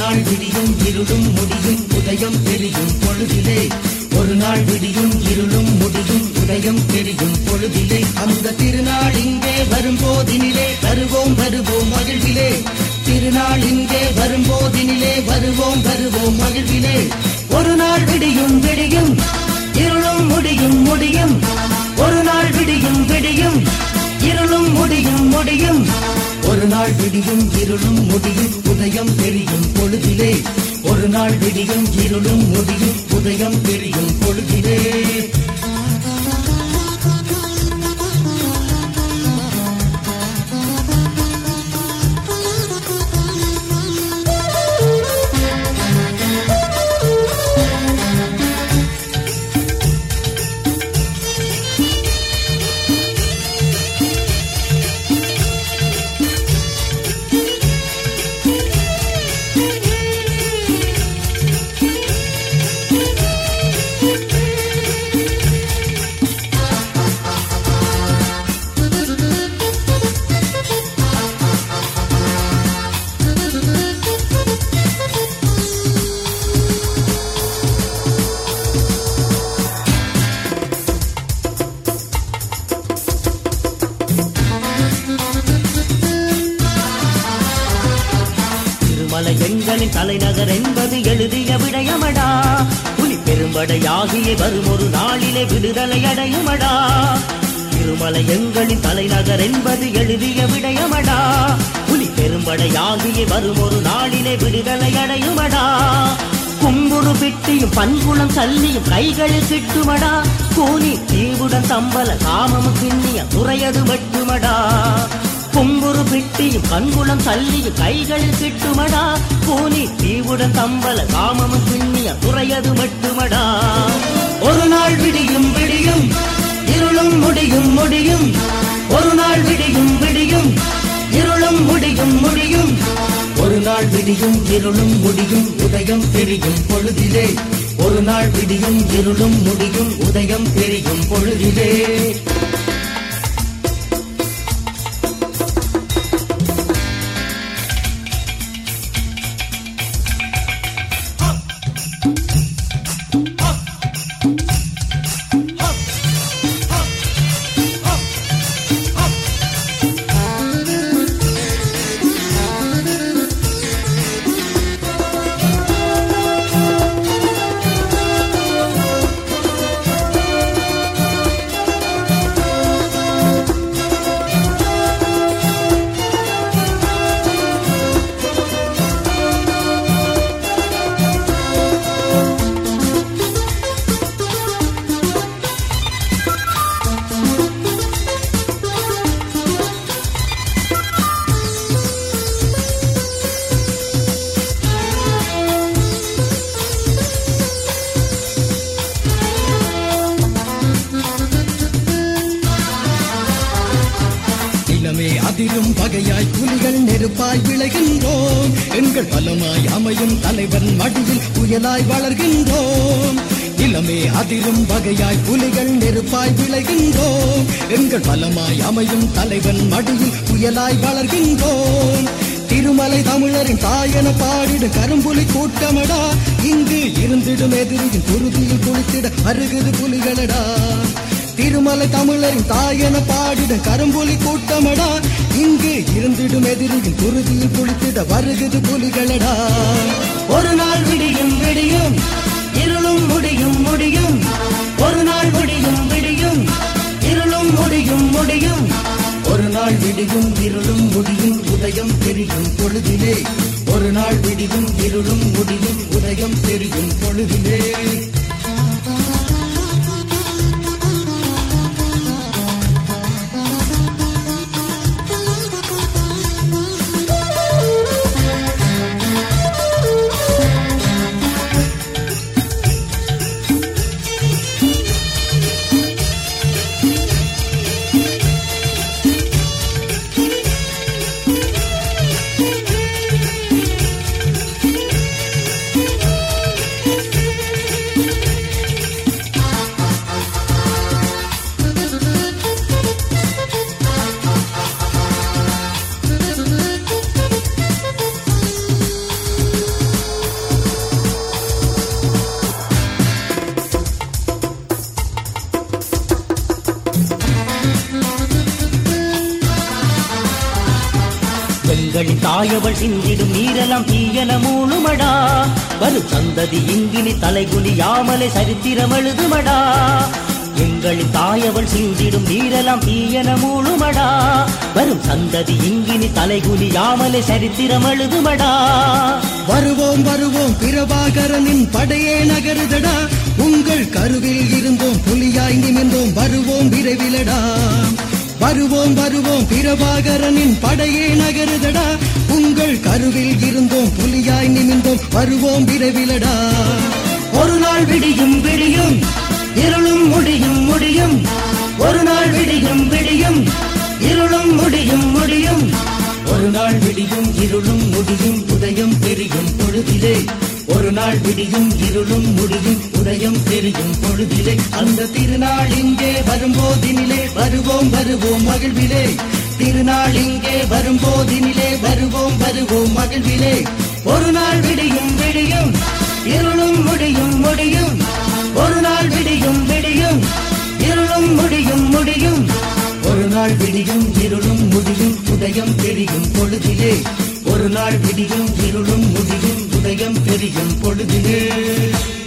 நாள் விடியும் இருளும் முடியும் உதயம் தெரியும் பொழுதிலே ஒரு நாள் விடியும் இருளும் முடியும் உதயம் தெரியும் பொழுதிலே அந்த திருநாள் இங்கே வரும்போதினிலே வருவோம் வருவோம் மகிழ்விலே திருநாள் இங்கே வரும்போதினிலே வருவோம் வருவோம் மகிழ்விலே ஒரு நாள் விடியும் விடியும் இருளும் முடியும் முடியும் ஒரு நாள் விடியும் விடியும் இருளும் முடியும் முடியும் ஒரு நாள் விடியும் இருளும் முடியும் உதயம் தெரியும் பொழுதிலே ஒரு நாள் விடியும் இருளும் முடியும் உதயம் தெரியும் பொழுதிலே திருமலை எங்களின் தலைநகர் என்பது எழுதிய விடயமடா புலி பெரும்படையாகிய வரும் ஒரு நாளிலே விடுதலை அடையுமடா திருமலை எங்களின் தலைநகர் என்பது எழுதிய விடயமடா புலி பெரும்படையாகிய வரும் ஒரு நாளிலே விடுதலை அடையுமடா கும்புரு பிட்டியும் பண்புளம் சல்லியும் கைகளில் கிட்டுமடா கூனி தீவுடன் தம்பல காமமும் பின்னிய துறையது வெட்டுமடா கும்புரு பிட்டியும் கண்குளம் சல்லியும் கைகளில் கிட்டுமடா கூனி தீவுடன் தம்பல காமமும் பின்னிய துறையது வெட்டுமடா ஒரு நாள் விடியும் விடியும் இருளும் முடியும் முடியும் ஒரு நாள் விடியும் விடியும் இருளும் முடியும் முடியும் ஒரு நாள் விடியும் இருளும் முடியும் உதயம் தெரியும் பொழுதிலே ஒரு நாள் விடியும் இருளும் முடியும் உதயம் தெரியும் பொழுதிலே இளமே அதிரும் பகையாய் புலிகள் நெருப்பாய் விளைகின்றோம் எங்கள் பலமாய் அமையும் தலைவன் மடியில் புயலாய் வளர்கின்றோம் இளமே அதிரும் பகையாய் புலிகள் நெருப்பாய் விளைகின்றோம் எங்கள் பலமாய் அமையும் தலைவன் மடியில் புயலாய் வளர்கின்றோம் திருமலை தமிழரின் தாயென பாடிடும் கரும்புலி கூட்டமடா இங்கு இருந்திடும் எதிரியின் குருதியில் குளித்திட அருகுது புலிகளடா திருமலை தமிழரின் தாயென பாடிடும் கரும்புலி கூட்டமடா இங்கு இருந்திடும் எதிரியின் குருதியில் குளித்திட வருகுது புலிகளடா ஒரு நாள் விடியும் விடியும் இருளும் முடியும் முடியும் ஒரு நாள் விடியும் விடியும் இருளும் முடியும் முடியும் ஒரு நாள் விடியும் இருளும் முடியும் உதயம் தெரியும் பொழுதிலே ஒரு நாள் விடியும் இருளும் முடியும் உதயம் தெரியும் பொழுதிலே எங்களின் தாயவள் சிந்திடும் நீரெல்லாம் தீயன மூழுமடா வரும் சந்ததி இங்கினி தலைகுனியாமலே சரித்திரம் எழுதுமடா எங்களின் தாயவள் சிந்திடும் நீரெல்லாம் தீயன மூழுமடா வரும் சந்ததி இங்கினி தலைகுனியாமலே சரித்திரம் எழுதுமடா வருவோம் வருவோம் பிரபாகரனின் படையே நகருதடா உங்கள் கருவில் இருந்தோம் புலியாய் நிமிர்ந்தோம் வருவோம் விரைவிலடா வருவோம் வருவோம் பிரபாகரனின் படையே நகருதடா உங்கள் கருவில் இருந்தோம் புலியாய் நிமிர்ந்தோம் வருவோம் விரைவிலடா ஒரு நாள் விடியும் விடியும் இருளும் முடியும் முடியும் ஒரு நாள் விடியும் விடியும் இருளும் முடியும் முடியும் ஒரு நாள் விடியும் இருளும் முடியும் உதயம் தெரியும் பொழுதிலே ஒரு நாள் விடியும் இருளும் முடியும் உதயம் தெரியும் பொழுதிலே அந்த திருநாள் இங்கே வரும்போதினிலே வருவோம் வருவோம் மகிழ்விலே திருநாள் இங்கே வரும்போதினிலே வருவோம் வருவோம் மகிழ்விலே ஒரு நாள் விடியும் விடியும் இருளும் முடியும் முடியும் ஒரு நாள் விடியும் விடியும் இருளும் முடியும் முடியும் ஒரு நாள் விடியும் இருளும் முடியும் உதயம் தெரியும் பொழுதிலே ஒரு நாள் விடியும் இருளும் முடியும் உதயம் தெரியும் பொழுதிலே